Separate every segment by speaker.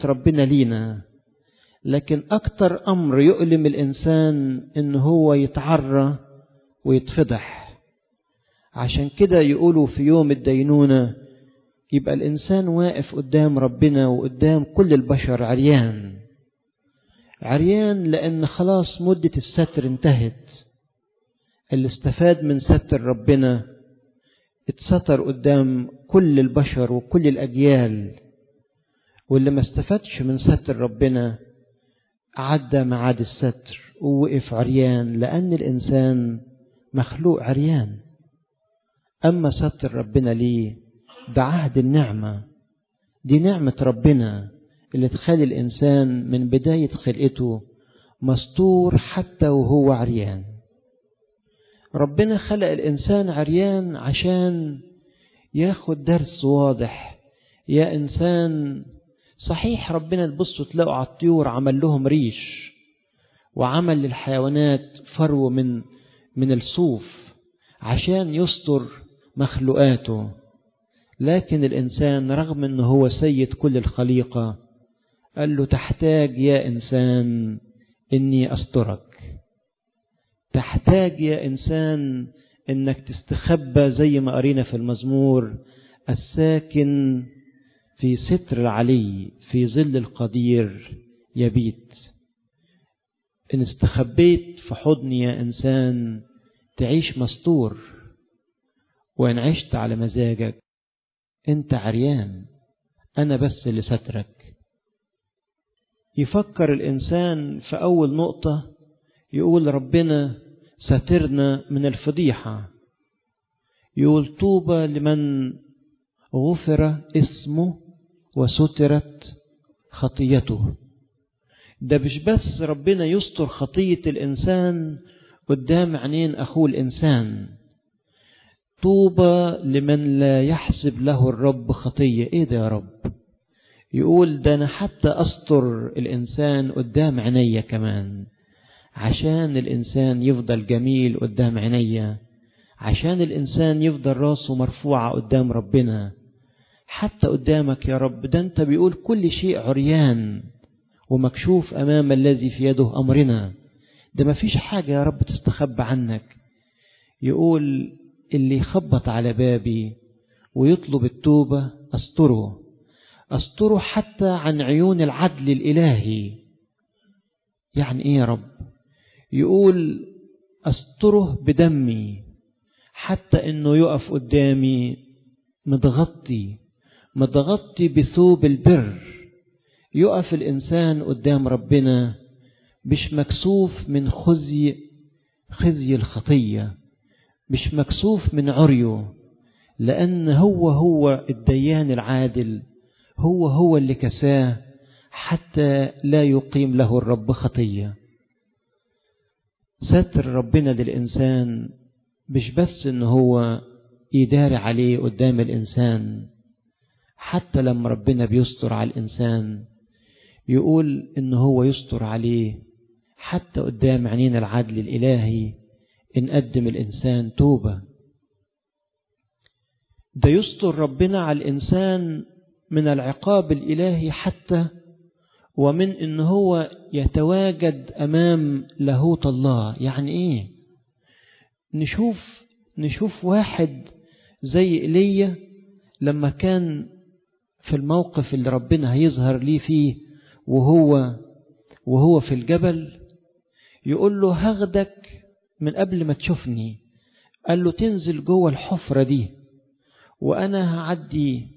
Speaker 1: ربنا لينا لكن أكتر أمر يؤلم الإنسان إن هو يتعرى ويتفضح عشان كده يقولوا في يوم الدينونة يبقى الإنسان واقف قدام ربنا وقدام كل البشر عريان عريان لأن خلاص مدة الستر انتهت اللي استفاد من ستر ربنا اتستر قدام كل البشر وكل الأجيال واللي ما استفادش من ستر ربنا عدى معاد الستر ووقف عريان لأن الإنسان مخلوق عريان أما ستر ربنا ليه ده عهد النعمة دي نعمة ربنا اللي تخلي الإنسان من بداية خلقته مستور حتى وهو عريان ربنا خلق الإنسان عريان عشان ياخد درس واضح يا إنسان صحيح ربنا تبصوا تلاقوا على الطيور عمل لهم ريش وعمل للحيوانات فرو من من الصوف عشان يستر مخلوقاته لكن الإنسان رغم أنه هو سيد كل الخليقة قال له تحتاج يا إنسان إني أسترك تحتاج يا إنسان إنك تستخبى زي ما قرينا في المزمور الساكن في ستر العلي في ظل القدير يبيت إن استخبيت في حضني يا إنسان تعيش مستور وإن عشت على مزاجك أنت عريان أنا بس اللي سترك يفكر الإنسان في أول نقطة يقول ربنا سترنا من الفضيحة يقول طوبى لمن غفر اسمه وسترت خطيته ده مش بس ربنا يستر خطية الإنسان قدام عينين أخوه الإنسان طوبى لمن لا يحسب له الرب خطية إيه ده يا رب يقول ده أنا حتى أستر الإنسان قدام عينيا كمان عشان الإنسان يفضل جميل قدام عينيا عشان الإنسان يفضل راسه مرفوعة قدام ربنا حتى قدامك يا رب ده أنت بيقول كل شيء عريان ومكشوف أمام الذي في يده أمرنا ده ما فيش حاجة يا رب تستخبى عنك يقول اللي يخبط على بابي ويطلب التوبة أستره أستره حتى عن عيون العدل الإلهي يعني إيه يا رب يقول أستره بدمي حتى إنه يقف قدامي متغطي متغطي بثوب البر يقف الإنسان قدام ربنا مش مكسوف من خزي خزي الخطية مش مكسوف من عريه لأن هو هو الديان العادل هو هو اللي كساه حتى لا يقيم له الرب خطية ستر ربنا للإنسان مش بس إن هو يداري عليه قدام الإنسان حتى لما ربنا بيستر على الإنسان يقول إن هو يستر عليه حتى قدام عينين العدل الإلهي إن قدم الإنسان توبة ده يستر ربنا على الإنسان من العقاب الإلهي حتى ومن إن هو يتواجد أمام لاهوت الله يعني إيه نشوف نشوف واحد زي إيليا لما كان في الموقف اللي ربنا هيظهر ليه فيه وهو وهو في الجبل يقول له هاخدك من قبل ما تشوفني قال له تنزل جوه الحفرة دي وأنا هعدي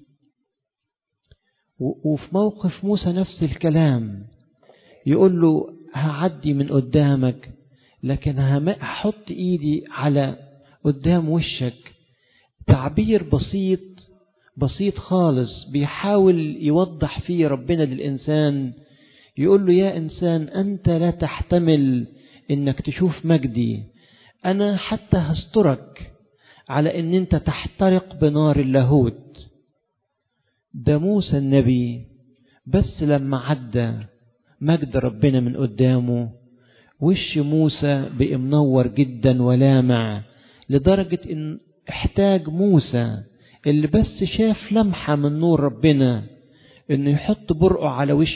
Speaker 1: وفي موقف موسى نفس الكلام يقول له هعدي من قدامك لكن هحط ايدي على قدام وشك تعبير بسيط بسيط خالص بيحاول يوضح فيه ربنا للإنسان يقول له يا إنسان أنت لا تحتمل إنك تشوف مجدي أنا حتى هسترك على إن أنت تحترق بنار اللاهوت ده موسى النبي بس لما عدى مجد ربنا من قدامه وش موسى بقى منور جدا ولامع لدرجة إن احتاج موسى اللي بس شاف لمحة من نور ربنا إنه يحط برقه على وش